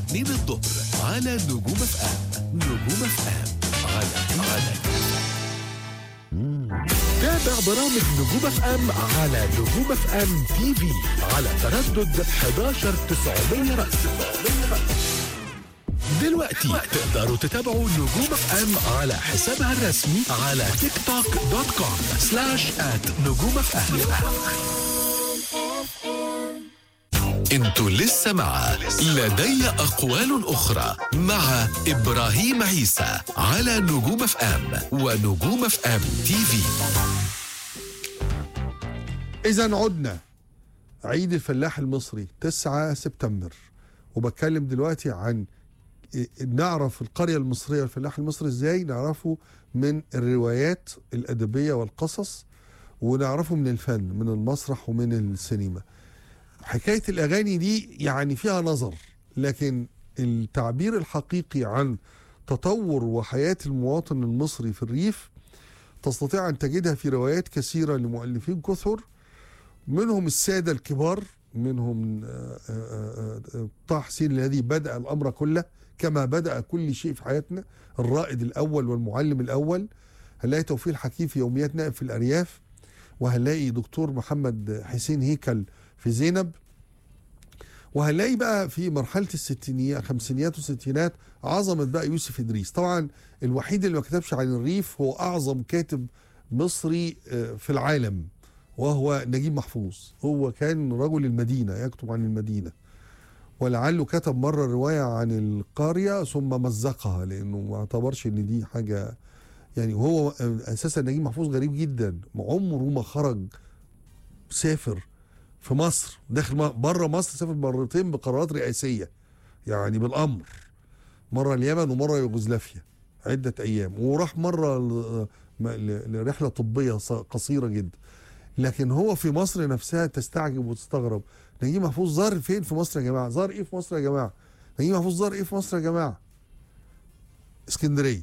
2 الظهر على نجوم اف ام نجوم اف ام على على تابع برامج نجوم اف ام على نجوم اف ام تي في على تردد 11 900 رأس دلوقتي تقدروا تتابعوا نجوم اف ام على حسابها الرسمي على تيك توك دوت كوم سلاش ات نجوم اف ام انتوا لسه مع لدي اقوال اخرى مع ابراهيم عيسى على نجوم اف ام ونجوم اف ام تي في إذا عدنا عيد الفلاح المصري 9 سبتمبر وبتكلم دلوقتي عن إيه- نعرف القرية المصرية والفلاح المصري ازاي نعرفه من الروايات الأدبية والقصص ونعرفه من الفن من المسرح ومن السينما حكاية الأغاني دي يعني فيها نظر لكن التعبير الحقيقي عن تطور وحياة المواطن المصري في الريف تستطيع أن تجدها في روايات كثيرة لمؤلفين كثر منهم السادة الكبار منهم آه، آه، آه، طه حسين الذي بدأ الأمر كله كما بدأ كل شيء في حياتنا الرائد الأول والمعلم الأول هنلاقي توفيق الحكيم في يوميات نائب في الأرياف وهنلاقي دكتور محمد حسين هيكل في زينب وهنلاقي بقى في مرحلة الستينيات خمسينيات وستينات عظمة بقى يوسف إدريس طبعا الوحيد اللي ما كتبش عن الريف هو أعظم كاتب مصري آه، في العالم وهو نجيب محفوظ هو كان رجل المدينة يكتب عن المدينة ولعله كتب مرة رواية عن القرية ثم مزقها لأنه ما اعتبرش إن دي حاجة يعني وهو أساسا نجيب محفوظ غريب جدا عمره ما خرج سافر في مصر داخل بره مصر سافر مرتين بقرارات رئاسية يعني بالأمر مرة اليمن ومرة يوغوسلافيا عدة أيام وراح مرة ل- ل- لرحلة طبية ص- قصيرة جدا لكن هو في مصر نفسها تستعجب وتستغرب نجيب محفوظ زار فين في مصر يا جماعه زار ايه في مصر يا جماعه نجيب محفوظ زار ايه في مصر يا جماعه اسكندريه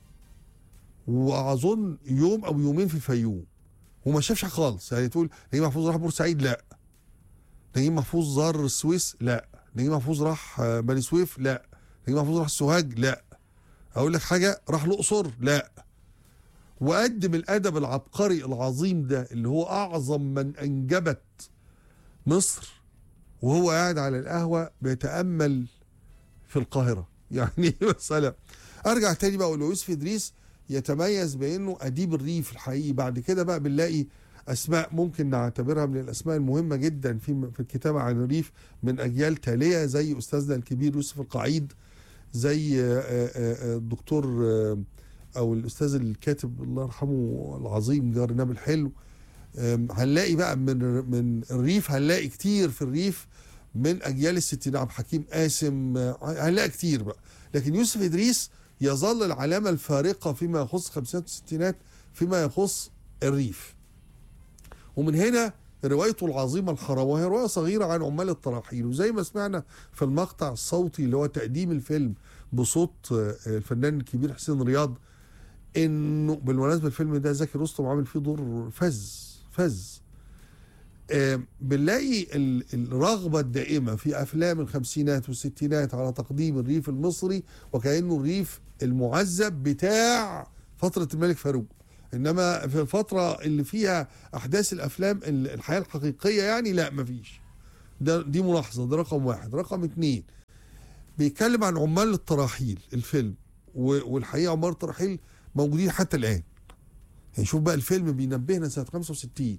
واظن يوم او يومين في الفيوم وما شافش حاجة خالص يعني تقول نجيب محفوظ راح بورسعيد لا نجيب محفوظ زار السويس لا نجيب محفوظ راح آه، بني سويف لا نجيب محفوظ راح سوهاج لا اقول لك حاجه راح الاقصر لا وقدم الادب العبقري العظيم ده اللي هو اعظم من انجبت مصر وهو قاعد على القهوه بيتامل في القاهره يعني مساله ارجع تاني بقى اقول له يوسف ادريس يتميز بانه اديب الريف الحقيقي بعد كده بقى بنلاقي اسماء ممكن نعتبرها من الاسماء المهمه جدا في في الكتابه عن الريف من اجيال تاليه زي استاذنا الكبير يوسف القعيد زي آه، آه، آه، الدكتور آه، او الاستاذ الكاتب الله يرحمه العظيم جار نابل حلو أم، هنلاقي بقى من من الريف هنلاقي كتير في الريف من اجيال الستينات عبد الحكيم قاسم آه، هنلاقي كتير بقى لكن يوسف ادريس يظل العلامه الفارقه فيما يخص الخمسينات والستينات فيما يخص الريف ومن هنا روايته العظيمة الحرام وهي رواية صغيرة عن عمال التراحيل وزي ما سمعنا في المقطع الصوتي اللي هو تقديم الفيلم بصوت آه، الفنان الكبير حسين رياض انه بالمناسبه الفيلم ده زكي رستم عامل فيه دور فز فز آه، بنلاقي ال- الرغبه الدائمه في افلام الخمسينات والستينات على تقديم الريف المصري وكانه الريف المعذب بتاع فتره الملك فاروق انما في الفتره اللي فيها احداث الافلام ال- الحياه الحقيقيه يعني لا مفيش ده دي ملاحظه ده رقم واحد رقم اتنين بيتكلم عن عمال التراحيل الفيلم و- والحقيقه عمال التراحيل موجودين حتى الان يعني شوف بقى الفيلم بينبهنا سنه 65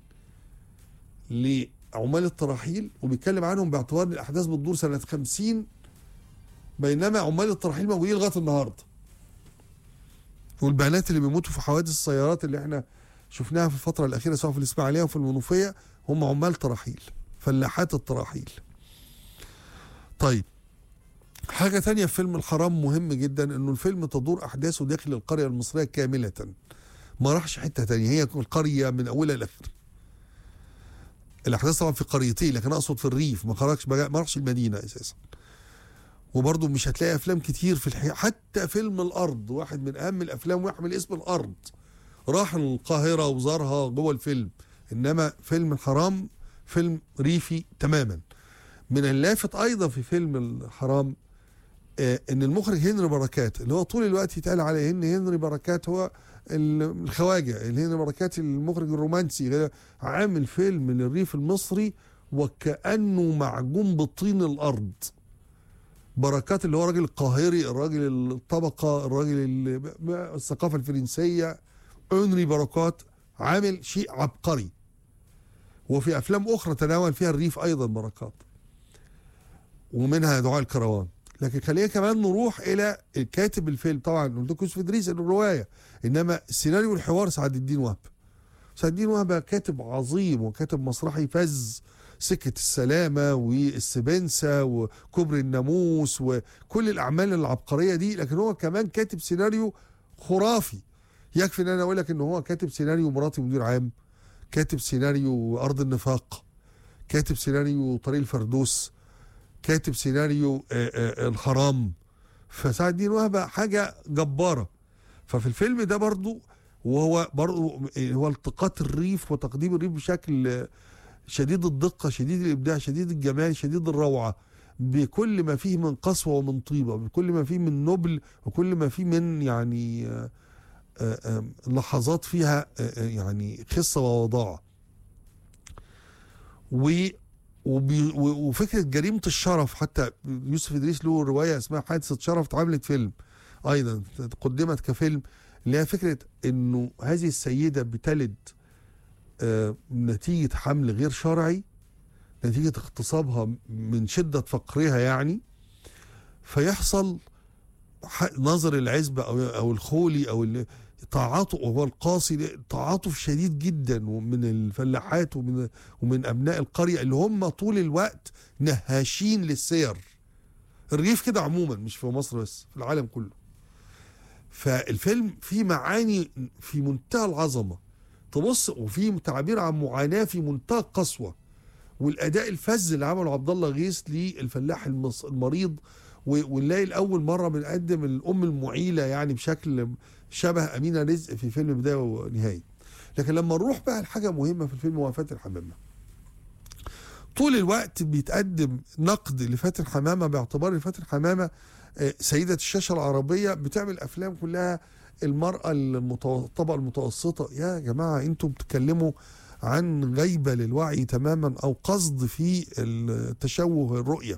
لعمال التراحيل وبيتكلم عنهم باعتبار ان الاحداث بتدور سنه 50 بينما عمال التراحيل موجودين لغايه النهارده والبنات اللي بيموتوا في حوادث السيارات اللي احنا شفناها في الفتره الاخيره سواء في الاسماعيليه وفي المنوفيه هم عمال تراحيل فلاحات التراحيل طيب حاجة تانية في فيلم الحرام مهم جدا انه الفيلم تدور احداثه داخل القرية المصرية كاملة ما راحش حتة تانية هي القرية من اولها لاخر الاحداث طبعا في قريتين لكن اقصد في الريف ما خرجش ما راحش المدينة اساسا وبرضه مش هتلاقي افلام كتير في الحقيقة حتى فيلم الارض واحد من اهم الافلام ويحمل اسم الارض راح القاهرة وزارها جوه الفيلم انما فيلم الحرام فيلم ريفي تماما من اللافت ايضا في فيلم الحرام آه، ان المخرج هنري بركات اللي هو طول الوقت يتقال عليه ان هنري بركات هو ال- الخواجه اللي هنري بركات المخرج الرومانسي عامل فيلم للريف المصري وكانه معجون بطين الارض بركات اللي هو راجل القاهري الراجل الطبقه الراجل ال- ب- الثقافه الفرنسيه هنري بركات عامل شيء عبقري وفي افلام اخرى تناول فيها الريف ايضا بركات ومنها دعاء الكروان لكن خلينا كمان نروح الى كاتب الفيلم طبعا قلت لكم يوسف ادريس الروايه انما السيناريو والحوار سعد الدين وهب سعد الدين وهب كاتب عظيم وكاتب مسرحي فز سكة السلامة والسبنسة وكبر الناموس وكل الأعمال العبقرية دي لكن هو كمان كاتب سيناريو خرافي يكفي ان انا اقول لك ان هو كاتب سيناريو مراتي مدير عام كاتب سيناريو ارض النفاق كاتب سيناريو طريق الفردوس كاتب سيناريو آه، آه، الحرام فسعد الدين وهبه حاجه جباره ففي الفيلم ده برضو وهو برضو هو التقاط الريف وتقديم الريف بشكل آه، شديد الدقه شديد الابداع شديد الجمال شديد الروعه بكل ما فيه من قسوه ومن طيبه بكل ما فيه من نبل وكل ما فيه من يعني آه، آه، آه، لحظات فيها آه، آه، يعني خصه ووضاعه و وبي و- وفكره جريمه الشرف حتى يوسف ادريس له روايه اسمها حادثه شرف اتعملت فيلم ايضا قدمت كفيلم اللي هي فكره انه هذه السيده بتلد آه، نتيجه حمل غير شرعي نتيجه اغتصابها من شده فقرها يعني فيحصل ح- نظر العزبة أو أو الخولي أو ال- تعاطف وهو القاسي تعاطف شديد جدا من الفلاحات ومن ومن أبناء القرية اللي هم طول الوقت نهاشين للسير الريف كده عموما مش في مصر بس في العالم كله فالفيلم فيه معاني في منتهى العظمة تبص وفيه تعبير عن معاناة في منتهى القسوة والأداء الفذ اللي عمله عبد الله غيث للفلاح المص- المريض و- ونلاقي لاول مره بنقدم الام المعيله يعني بشكل شبه امينه رزق في فيلم بدايه ونهايه لكن لما نروح بقى لحاجه مهمه في الفيلم هو فاتن حمامه طول الوقت بيتقدم نقد لفاتن حمامه باعتبار ان فاتن حمامه آه، سيده الشاشه العربيه بتعمل افلام كلها المراه المتو- الطبقه المتوسطه يا جماعه انتم بتتكلموا عن غيبه للوعي تماما او قصد في التشوه الرؤيه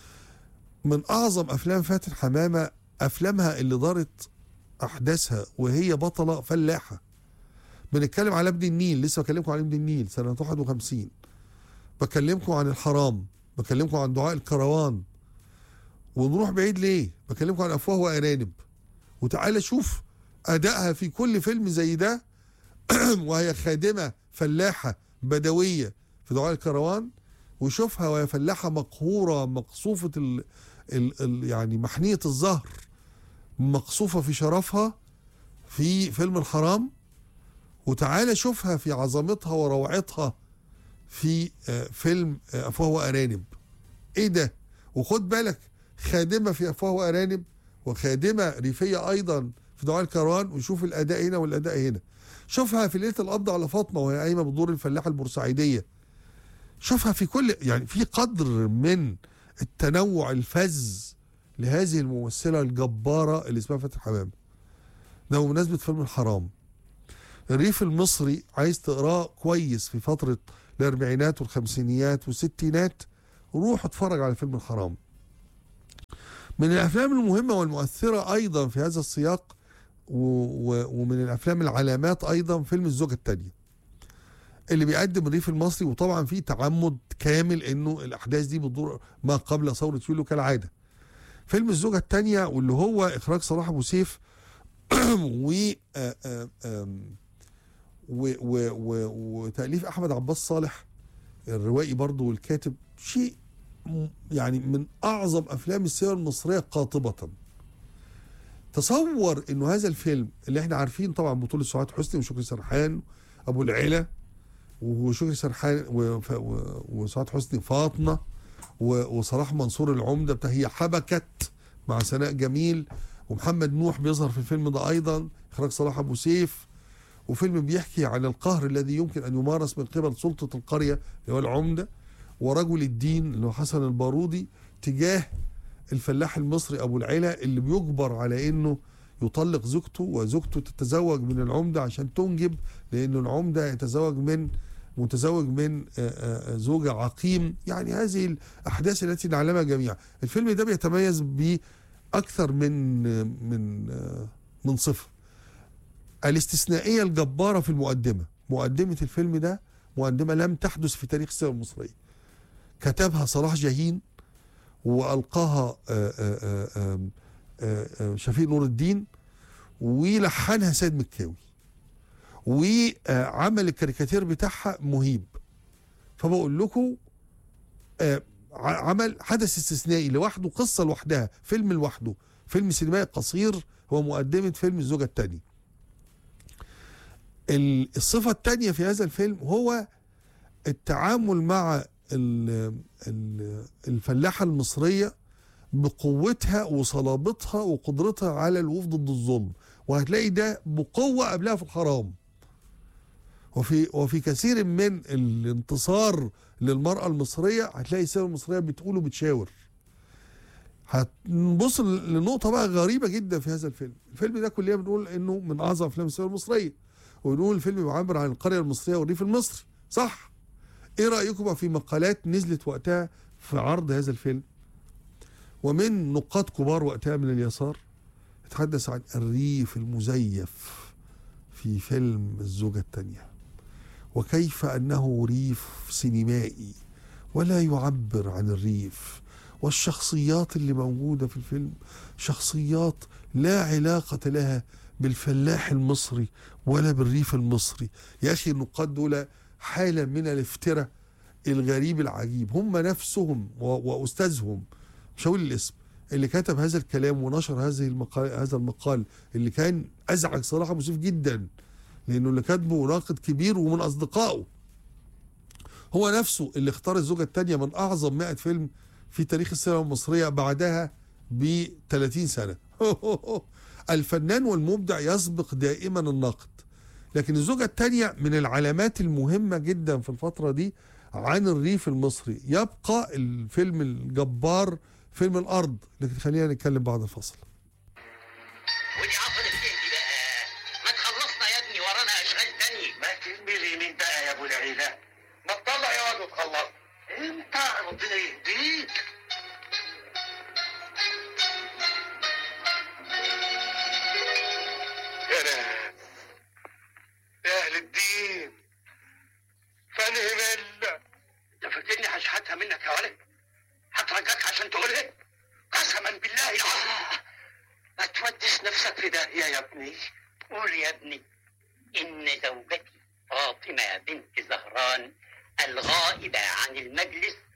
من اعظم افلام فاتن حمامه افلامها اللي دارت احداثها وهي بطله فلاحه بنتكلم على ابن النيل لسه بكلمكم عن ابن النيل سنه 51 بكلمكم عن الحرام بكلمكم عن دعاء الكروان ونروح بعيد ليه بكلمكم عن افواه وارانب وتعالى شوف ادائها في كل فيلم زي ده وهي خادمه فلاحه بدويه في دعاء الكروان وشوفها وهي فلاحه مقهوره مقصوفه ال ال ال يعني محنيه الظهر مقصوفه في شرفها في فيلم الحرام وتعالى شوفها في عظمتها وروعتها في آه، فيلم آه، افواه وارانب ايه ده وخد بالك خادمه في افواه وارانب وخادمه ريفيه ايضا في دعاء الكروان وشوف الاداء هنا والاداء هنا شوفها في ليله القبض على فاطمه وهي قايمه بدور الفلاحه البورسعيديه شوفها في كل يعني في قدر من التنوع الفذ لهذه الممثله الجباره اللي اسمها فاتن حمامه ده بمناسبه فيلم الحرام الريف المصري عايز تقراه كويس في فتره الاربعينات والخمسينيات والستينات روح اتفرج على فيلم الحرام من الافلام المهمه والمؤثره ايضا في هذا السياق و... و... ومن الافلام العلامات ايضا فيلم الزوجه الثانيه اللي بيقدم الريف المصري وطبعا فيه تعمد كامل انه الاحداث دي بتدور ما قبل ثوره يوليو كالعاده فيلم الزوجه الثانيه واللي هو اخراج صلاح ابو سيف و آه، آه، آم، و- و- و- وتاليف احمد عباس صالح الروائي برضه والكاتب شيء م- يعني من اعظم افلام السينما المصريه قاطبه تصور انه هذا الفيلم اللي احنا عارفين طبعا بطوله سعاد حسني وشكري سرحان ابو العلا وشكري سرحان وف- و- وسعاد حسني فاطمه و- وصلاح منصور العمده بتاع هي حبكت مع سناء جميل ومحمد نوح بيظهر في الفيلم ده ايضا اخراج صلاح ابو سيف وفيلم بيحكي عن القهر الذي يمكن ان يمارس من قبل سلطه القريه اللي هو العمده ورجل الدين اللي هو حسن البارودي تجاه الفلاح المصري ابو العيله اللي بيجبر على انه يطلق زوجته وزوجته تتزوج من العمده عشان تنجب لان العمده يتزوج من متزوج من آه، آه، زوجة عقيم يعني هذه الأحداث التي نعلمها جميعا الفيلم ده بيتميز بأكثر من من آه، من صفة الاستثنائية الجبارة في المقدمة مقدمة الفيلم ده مقدمة لم تحدث في تاريخ السينما المصرية كتبها صلاح جاهين وألقاها آه، آه، آه، آه، آه، شفيق نور الدين ولحنها سيد مكاوي وعمل الكاريكاتير بتاعها مهيب فبقول لكم آه، ع- عمل حدث استثنائي لوحده قصة لوحدها فيلم لوحده فيلم سينمائي قصير هو مقدمة فيلم الزوجة الثانية الصفة الثانية في هذا الفيلم هو التعامل مع ال- ال- الفلاحة المصرية بقوتها وصلابتها وقدرتها على الوقوف ضد الظلم وهتلاقي ده بقوة قبلها في الحرام وفي وفي كثير من الانتصار للمرأة المصرية هتلاقي السينما المصرية بتقول وبتشاور هنبص لنقطة بقى غريبة جدا في هذا الفيلم الفيلم ده كلنا بنقول انه من اعظم افلام السينما المصرية ونقول الفيلم بيعبر عن القرية المصرية والريف المصري صح ايه رأيكم بقى في مقالات نزلت وقتها في عرض هذا الفيلم ومن نقاد كبار وقتها من اليسار يتحدث عن الريف المزيف في فيلم الزوجة الثانية وكيف أنه ريف سينمائي ولا يعبر عن الريف والشخصيات اللي موجودة في الفيلم شخصيات لا علاقة لها بالفلاح المصري ولا بالريف المصري يا أخي النقاد دول حالة من الافتراء الغريب العجيب هم نفسهم و- وأستاذهم مش هقول الاسم اللي كتب هذا الكلام ونشر هذه المقال هذا المقال اللي كان ازعج صراحه مسيف جدا لانه اللي كاتبه ناقد كبير ومن اصدقائه هو نفسه اللي اختار الزوجه الثانيه من اعظم 100 فيلم في تاريخ السينما المصريه بعدها ب 30 سنه الفنان والمبدع يسبق دائما النقد لكن الزوجه الثانيه من العلامات المهمه جدا في الفتره دي عن الريف المصري يبقى الفيلم الجبار فيلم الارض لكن خلينا نتكلم بعد الفصل ودي عطلت ايه دي بقى؟ ما تخلصنا يا ابني ورانا اشغال تاني ما تهملي مين بقى يا ابو العيلة ما تطلع يا واد وتخلص انت ربنا يهديك يا ناس يا اهل الدين فانهي مله انت فاكرني هشحتها منك يا ولد؟ هترجاك عشان تقولها؟ قسما بالله يا الله ما توديش نفسك في داهيه يا ابني قول يا ابني إن زوجتي فاطمة بنت زهران الغائبة عن المجلس